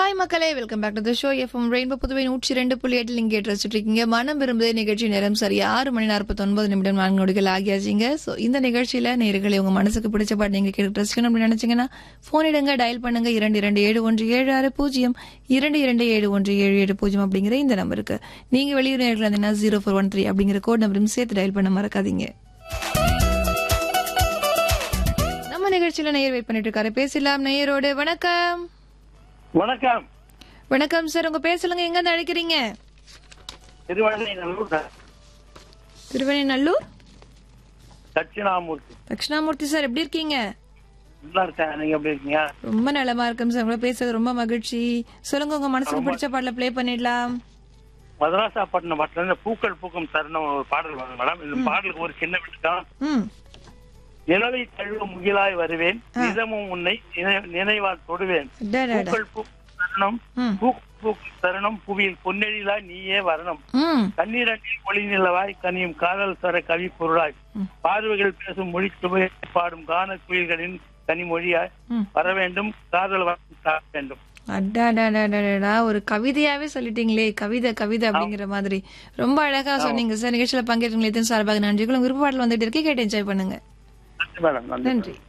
Hi மக்களே welcome back to the show FM rainbow Puduvai நூற்றி ரெண்டு புள்ளி எட்டில் நீங்க கேட்டு வச்சுட்டு இருக்கீங்க மனம் விரும்புதே நிகழ்ச்சி நேரம் சரி ஆறு மணி நாற்பத்தி ஒன்பது நிமிடம் நான்கு நொடிகள் ஆகியாச்சுங்க ஸோ இந்த நிகழ்ச்சியில நேர்களை உங்க மனசுக்கு பிடிச்ச பாட்டு நீங்க கேட்டு ரசிக்கணும் அப்படின்னு நினைச்சீங்கன்னா போன் இடுங்க டயல் பண்ணுங்க இரண்டு இரண்டு ஏழு ஒன்று ஏழு ஆறு பூஜ்ஜியம் இரண்டு இரண்டு ஏழு ஒன்று ஏழு ஏழு பூஜ்ஜியம் அப்படிங்கிற இந்த நம்பருக்கு நீங்க வெளியூர் நேர்கள் இருந்தீங்கன்னா ஜீரோ ஃபோர் ஒன் த்ரீ அப்படிங்கிற கோட் நம்பரும் சேர்த்து டயல் பண்ண மறக்காதீங்க நம்ம நிகழ்ச்சியில நேயர் வெயிட் பண்ணிட்டு இருக்காரு பேசலாம் நேயரோடு வணக்கம் வணக்கம் வணக்கம் சார் உங்க பேர் சொல்லுங்க எங்க இருந்து அழைக்கிறீங்க திருவண்ணூர் திருவண்ணநல்லூர் தட்சிணாமூர்த்தி தட்சிணாமூர்த்தி சார் எப்படி இருக்கீங்க நல்லா இருக்கேன் நீங்க எப்படி இருக்கீங்க ரொம்ப நலமா இருக்கேன் சார் உங்களை பேசுறது ரொம்ப மகிழ்ச்சி சொல்லுங்க உங்க மனசுக்கு பிடிச்ச பாடல ப்ளே பண்ணிடலாம் மதராசாப்பட்டினம் பாட்டுல இருந்து பூக்கள் பூக்கும் தருணம் ஒரு பாடல் வரும் மேடம் இந்த பாடலுக்கு ஒரு சின்ன விட்டுதான் ம் நிலவை தழுவ முகிலாய் வருவேன் நிதமும் உன்னை நினை- நினைவால் தொடுவேன் டடடா. பூக்கள் பூக்கும் தருணம் ம். பூக்கள் பூக்கும் தருணம் புவியில் பொன்னெழிலாய் நீயே வரணும் ம் கண்ணீரண்டில் ஒளி நிலவாய் கனியும் காதல் தர கவி பொருளாய் பார்வைகள் பேசும் மொழி சுவை பாடும் கான குயில்களின் கனிமொழியாய் ம். வர வேண்டும் காதல் வர தாழ வேண்டும் அடாடாடாடாடா ஒரு கவிதையாவே சொல்லிட்டீங்களே கவிதை கவிதை அப்படிங்கிற மாதிரி ரொம்ப அழகா சொன்னீங்க சார் நிகழ்ச்சியில பங்கேற்கும் சார்பாக நன்றிகள் உங்க விருப்ப பாடல் வந்துட்டு இருக்கு கேட்டு என்ஜாய் பண்ணுங்க நன்றி மேடம் நன்றி நன்றி